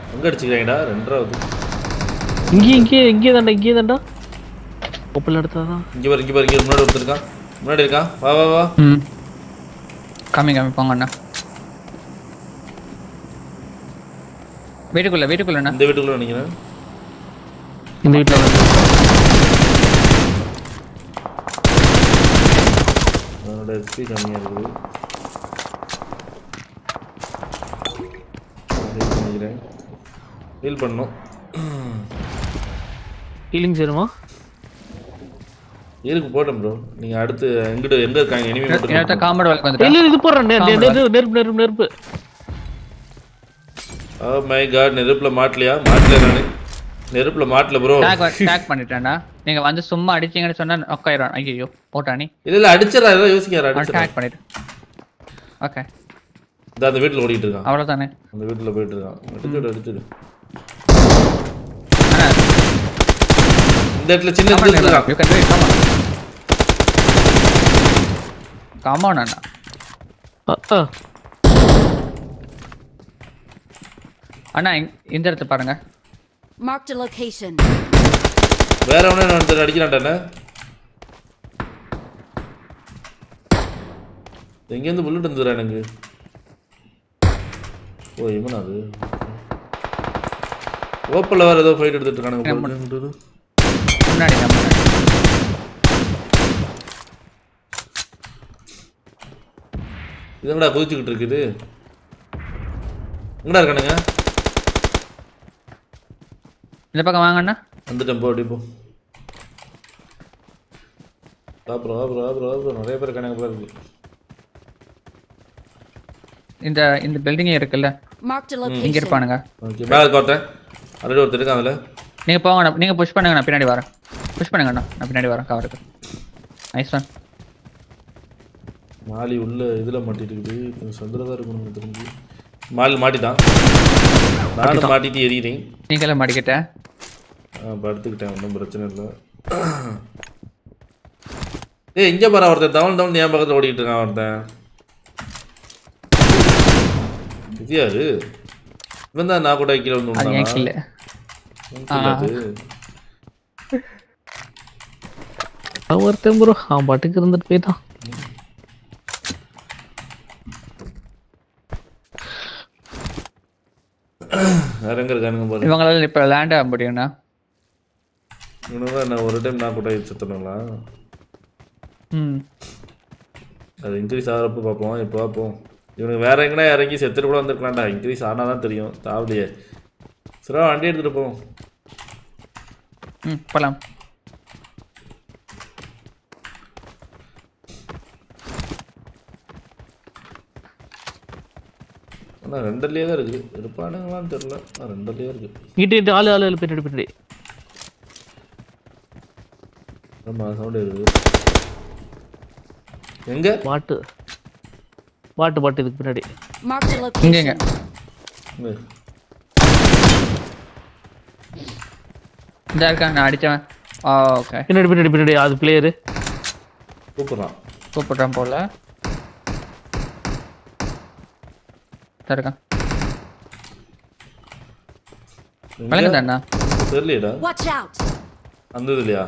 எங்க அடிச்சுக்கிறீங்கடா ரெண்டாவது இங்கே இங்கே இங்கே தாண்டா இங்கே தாண்டா ஓப்பன் எடுத்தாதான் இங்க பாரு இங்க பாரு இங்க முன்னாடி ஒருத்தர் இருக்கான் முன்னாடி இருக்கான் வா வா வா ம் கம்மி கம்மி போங்க அண்ணா வீட்டுக்குள்ள வீட்டுக்குள்ள அண்ணா இந்த வீட்டுக்குள்ள நினைக்கிறேன் இந்த வீட்டில் வந்து அதனோட எஸ்பி கம்மியா இருக்குது heal பண்ணிக்கிறேன் ஹீல் பண்ணணும் ஹீலிங் சேருமா இருக்கு போட்டோம் ப்ரோ நீங்க அடுத்து எங்கிட்ட எங்க இருக்காங்க எனிமி இன்னொருத்த மட்டும் காம்பவுண்ட் வழக்கு வந்துட்டா இல்லை இது போடுறேன் நெ- நெ- ஆமாடா. நெருப்பு நெருப்பு நெருப்பு நெருப்பு ஓ மை காட் நெருப்புல மாட்டலையா மாட்டல நானு நெருப்புல மாட்டல ப்ரோ டேக் டேக் பண்ணிட்டேன்டா நீங்க வந்து சும்மா அடிச்சீங்கன்னு சொன்னா ஒக்காயிரும் ஐயோ போட்டா நீ இல்ல இல்ல அடிச்சிடறா ஏதோ யோசிக்கிறாரு அடிச்சிடறா டேக் பண்ணிட்டு ஓகே இந்த அந்த வீட்டுல ஓடிட்டு இருக்கான் அவ்வளவுதானே அந்த வீட்டுல போயிட்டு இருக்கான் அடிச்சுடு அடிச்சுடு அண்ணா இந்த இடத்துல சின்ன come on, இடத்துல இருக்கான் you can do it, come on. Come on, அண்ணா ஆ, ஆ. அண்ணா இங்க- இந்த இடத்த பாருங்க Marked a location. வேற அவனே ஒருத்தர் அடிக்கிறான்டானே எங்கேருந்து புல்லட் இருந்துடா எனக்கு ஓ இவனா அது ஓப்பனில் வேறு ஏதோ ஃபைட் எடுத்துட்டு இருக்கானுங்க போல இருக்கு. முன்னாடி தான் முன்னாடி இது என்னடா குதிச்சுக்கிட்டு இருக்குது எங்கடா இருக்கானுங்க இந்த பக்கம் வாங்க அண்ணா வந்துட்டேன் போ அப்படி போ அப்புறம் அப்புறம் அப்புறம் அப்புறம் நிறைய பேர் கணக்கு போல இருக்கு இந்த இந்த பில்டிங்கே இருக்குல்ல Marked a இங்க location. இருப்பானுங்க ஓகே மேலே பார்த்தேன் ஆல்ரெடி ஒருத்தர் இருக்கான் அதில் நீங்க போங்க அண்ணா. நீங்க புஷ் பண்ணுங்க நான் பின்னாடி வரேன் புஷ் பண்ணுங்க அண்ணா நான் பின்னாடி வரேன் கவருக்கு நைஸ் ஒன் மாலி உள்ள இதில் மாட்டிட்டு இருக்குது கொஞ்சம் சந்திரதா இருக்கணும் எனக்கு தெரிஞ்சு மாலி மாட்டிட்டான் நானும் மாட்டிட்டு எறிகிறேன் நீங்களே மாட்டிக்கிட்டேன் ஆ படுத்துக்கிட்டேன் ஒன்றும் பிரச்சனை இல்லை ஏய் இங்கே பாரு ஒருத்தன் தவன் தவன் என் பக்கத்தில் ஓடிக்கிட்டு இருக்கான் ஒருத்தன் இது யாரு இவன் தான் நான் கூட கீழே வந்து அது விழுந்தானா? என் கில்ல உன் kill அது. அவன் ஒருத்தன் ப்ரோ அவன் பாட்டுக்கு இருந்துட்டு போயிட்டான் வேற எங்க இருக்கானுங்க பாரு இவங்களால இப்ப லேண்ட் ஆக முடியும்ண்ணா இவனுங்க நான் ஒரு டைம் நான் கூட சுத்தணுங்களா ம் அது இன்க்ரீஸ் ஆகிறப்ப பார்ப்போம் இப்போ பார்ப்போம் இவனுக்கு வேற எங்கனா இறங்கி செத்துட்டு கூட வந்திருக்கலாம்டா இன்க்ரீஸ் ஆனால் தான் தெரியும் தாவலையே சரி வண்டி எடுத்துகிட்டு போவோம் ம் போலாம் ஆனால் ரெண்டுலேயே தான் இருக்குது இருப்பானுங்களான்னு தெரில ஆனால் ரெண்டுலேயே இருக்குது இங்கிட்ட இங்கிட்ட ஆளு ஆளு ஆளு பின்னாடி பின்னாடி ஆமாம் சவுண்டு இருக்குது எங்கே பாட்டு பாட்டு பாட்டு இதுக்கு பின்னாடி Marked a இங்க இங்க location. இந்த இருக்கா நான் அடிச்சவன் ஆ ஓகே பின்னாடி பின்னாடி பின்னாடி அது பிளேயரு கூப்பிட்றான் கூப்பிடுறேன் போல இந்த இருக்கான் வழங்குதா அண்ணா தெரியலையடா Watch out. அந்த இதுலையா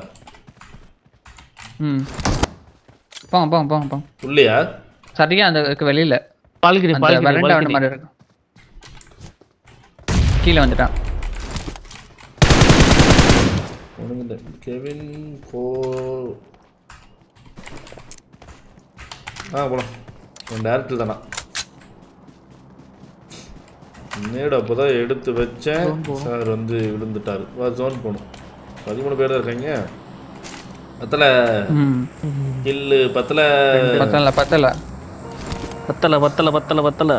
ம் போங்க போங்க போங்க போங்க உள்ளையா சரியா அந்த இருக்கு வெளியில பால்கனி அந்த பால்கனி வெரண்டா வந்த பால்கனி மாதிரி இருக்கும் கீழே வந்துட்டான் ஒன்றும் இல்லை கெவின் கோ ஆ போலாம் உன் டேரக்டில் தானா நேடு அப்போ தான் எடுத்து வச்சேன் சார் வந்து விழுந்துட்டாரு வா ஜோன் போகணும் பதிமூணு பேர் தான் இருக்காங்க பத்தல ம் கில்லு பத்தல பத்தல பத்தல பத்தல பத்தல பத்தல பத்தல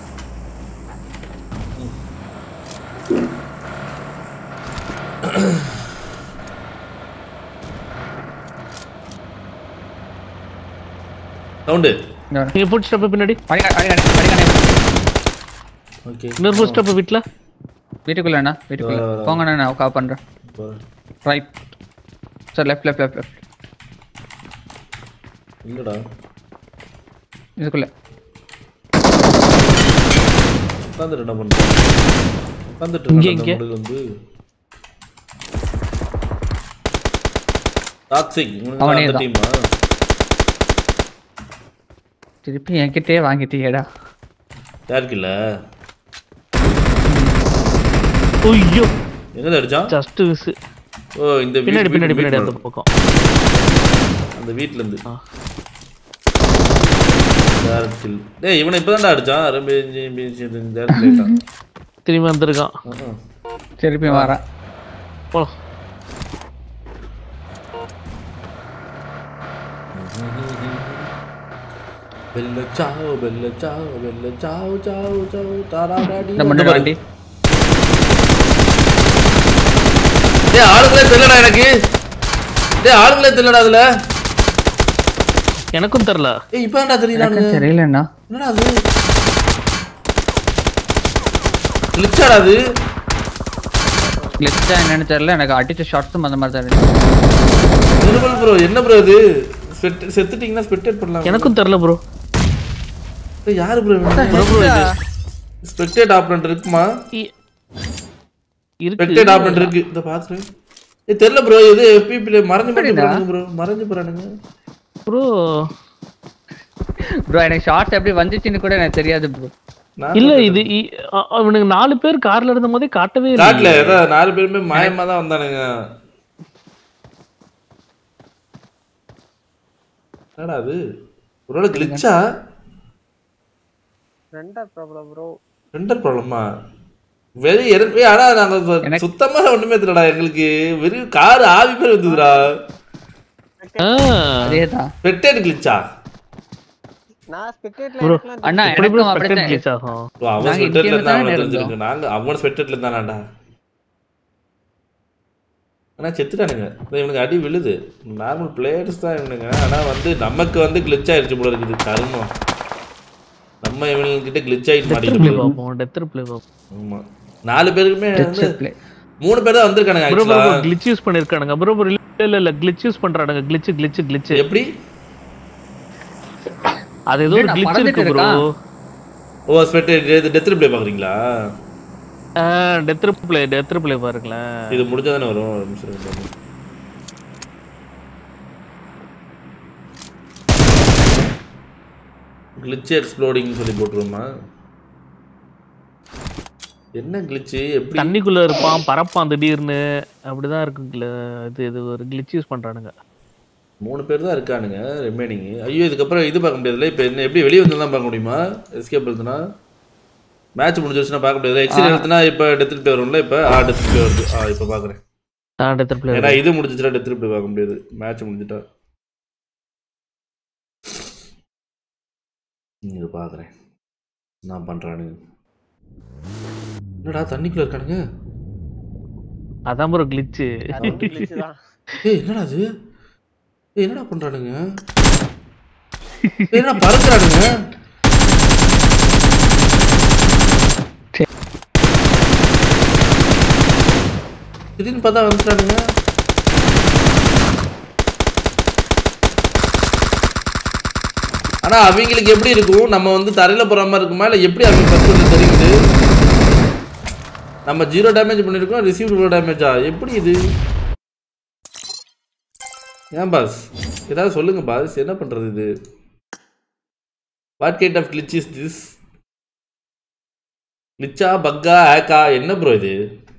சவுண்டு இங்க வர. நீங்க ஃபுட் ஸ்டெப் பின்னாடி அடிக்கடி அடிக்கடி அடிக்கடி ஓகே இன்னொரு ஃபுட் ஸ்டெப் வீட்டில் வீட்டுக்குள்ள அண்ணா வீட்டுக்குள்ள வர, வர. போங்கண்ணா நான் கால் பண்றேன் போகிறேன் right sir left left left left இல்லைடா இதுக்குள்ள உட்காந்துட்டு என்ன பண்ணுறேன் வந்துட்டு இங்க, இருக்கான் இங்க. அந்த முடிவு வந்து டாக்ஸிக் அவனே அந்த தான். டீமா திருப்பி என்கிட்டயே வாங்கிட்டீங்கடா யாருக்கு இல்ல ஐயோ எங்க அடிச்சான் ஜஸ்ட் மிஸ் ஓ இந்த வீட்டு- பின்னாடி வீட்டு- பின்னாடி பின்னாடி வீட்டு அந்த பக்கம் அந்த வீட்ல இருந்து ஆ. Direct kill. டேய் இவனை இப்பதான்டா அடிச்சான் ரொம்ப இஞ்சி, இஞ்சி, இஞ்சி, இஞ்சி, direct போயிட்டான். திரும்பி வந்திருக்கான் ம்ம். திருப்பி வரேன் போலாம் பெல்ல சாவ் பெல்ல சாவ் பெல்ல சாவ் சாவ் சாவ் தாராடாடி இந்த மண்ணு வண்டி டேய் ஆளுங்களே தெரியலடா எனக்கு டேய் ஆளுங்களே தெரியலடா அதுல எனக்கும் தெரில ஏய் இப்பதான்டா தெரியுறானுங்க எனக்கு தெரியலண்ணா என்னடா அது கிளிச்சாடா அது கிளிச்சா என்னன்னு தெரியல எனக்கு அடிச்ச ஷார்ட்ஸும் அந்த மாதிரி தான் இருக்கு நிருபல் ப்ரோ என்ன ப்ரோ இது ஸ்பெட் செத்துட்டீங்கன்னா ஸ்பெக்டேட் பண்ணலாம் எனக்கும் தெரில ப்ரோ ஏய், யாரு ப்ரோ ஸ்பெக்டேட் ஆப்ரண்ட் இருக்குமா இருக்கு ஸ்பெக்டேட் ஆப்ரண்ட் இருக்கு இந்த பாத்துறேன் ஏய் தெரியல ப்ரோ இது எஃபிபி மறைஞ்சு மறைஞ்சு போறானுங்க ப்ரோ மறைஞ்சு போறானுங்க ப்ரோ ப்ரோ எனக்கு ஷார்ட்ஸ் எப்படி வந்துச்சுன்னு கூட எனக்கு தெரியாது ப்ரோ நான் இல்ல இது இ- அ- அவனுக்கு நாலு பேர் கார்ல இருந்த போதே காட்டவே இல்லை காட்டுல ஏதாவது நாலு பேருமே மாயமா தான் வந்தானுங்க என்னடா அது ஒருவேளை கிளிச்சா ரெண்டர் ப்ராப்ளம் ப்ரோ ரெண்டர் ப்ராப்ளமா வெறி எனக்கு ஆனா நாங்க சு- எனக்கு- சுத்தமா ஒண்ணுமே தெரியலடா எங்களுக்கு வெறும் கார் ஆவி மாதிரி வந்ததுடா ஆ, அதே தான் நான் ஸ்பெக்டேட் கிளிச்சா நான் ஸ்பெக்டேட்ல Bro. இருக்கலாம் அண்ணா எப்படி ப்ரோ எனக்கும் ஸ்பெக்டேட் அப்படித்தான் கிளிச் ஆகும் ஓ, அவன் நாங்க ஸ்பெக்டேட்ல இங்கே இருந்தா அவனை தானே தெரிஞ்சிருக்கு நாங்க அவன் ஸ்பெக்டேட்ல இருந்தானாடா ஆனா செத்துட்டானுங்க இல்ல, இவனுக்கு அடி விழுது நார்மல் பிளேயர்ஸ் தான் இவனுங்க ஆனா வந்து நமக்கு வந்து கிளிச் ஆயிடுச்சு போல இருக்குது கருமம் நம்ம இவனுங்கிட்ட கிளிச் ஆயிட்டு டெத் ரிப்ளே மாட்டேங்குது பார்ப்போம் டெத் ரிப்ளே பார்ப்போம் ஆமா நாலு பேருக்குமே வந்து play. மூணு பேர் தான் வந்திருக்கானுங்க ப்ரோ ப்ரோ ஆக்சுவலா கிளிச் யூஸ் பண்ணிருக்கானுங்க ப்ரோ ப்ரோ இல்ல இல்ல இல்ல கிளிச் யூஸ் பண்றானுங்க கிளிச் கிளிச் கிளிச் எப்படி அது ஏதோ ஒரு நான் கிளிச் இருக்கு மறந்துட்டு ப்ரோ ஓ ஸ்பெக்டேட் டெத் ரிப்ளே பாக்குறீங்களா டெத் ரிப்ளே டெத் ரிப்ளே பாருங்களேன் இது முடிஞ்சா தானே வரும் ஒரு நிமிஷம் இரு பாருங்க. கிளிச் எக்ஸ்ப்ளோடிங் சொல்லி போட்டுருவோமா என்ன கிளிச் எப்படி தண்ணிக்குள்ள இருப்பான் பறப்பான் திடீர்னு அப்படிதான் இருக்கு gl- இது இது ஒரு கிளிச் யூஸ் பண்றானுங்க மூணு பேர் தான் இருக்கானுங்க ரிமைனிங் ஐயோ இதுக்கப்புறம் இது பார்க்க முடியாதுல்ல இப்போ என்ன எப்படி வெளியே வந்து தான் பார்க்க முடியுமா எஸ்கேப் எழுத்துனா மேட்ச் முடிஞ்சிருச்சுன்னா பார்க்க முடியாது எக்ஸிட் எழுத்துனா இப்போ டெத் ரிப்ளே வரும்ல இப்போ ஆ டெத் ரிப்ளே வருது ஆ இப்போ பார்க்குறேன் ஆ டெத் ரிப்ளே ஏன்னா இது முடிஞ்சிச்சுன்னா டெத் ரிப்ளே பார்க்க முடியாது மேட்ச் முடிஞ்சிட்டா இது பார்க்குறேன் நான் பண்ணுறானுங்க என்னடா தண்ணிக்குள்ள இருக்கானுங்க அதான் ப்ரோ கிளிச் அது வந்து glitch தான் ஏய் என்னடா அது ஏய் என்னடா பண்றானுங்க ஏய் என்னடா பறக்குறானுங்க திடீர்னு பார்த்தா வந்துட்டானுங்க ஆனா அவங்களுக்கு எப்படி இருக்கும் நம்ம வந்து தரையில போற மாதிரி இருக்குமா இல்ல எப்படி அவங்க ஃபர்ஸ்ட் வந்து தெரியுது நம்ம ஜீரோ டேமேஜ் பண்ணிருக்கோம் ரிசீவ் இவ்வளோ டேமேஜா எப்படி இது ஏன் பாஸ் ஏதாவது சொல்லுங்க பாஸ் என்ன பண்றது இது what kind of glitch is this glitchா பக்கா ஹேக்கா என்ன ப்ரோ இது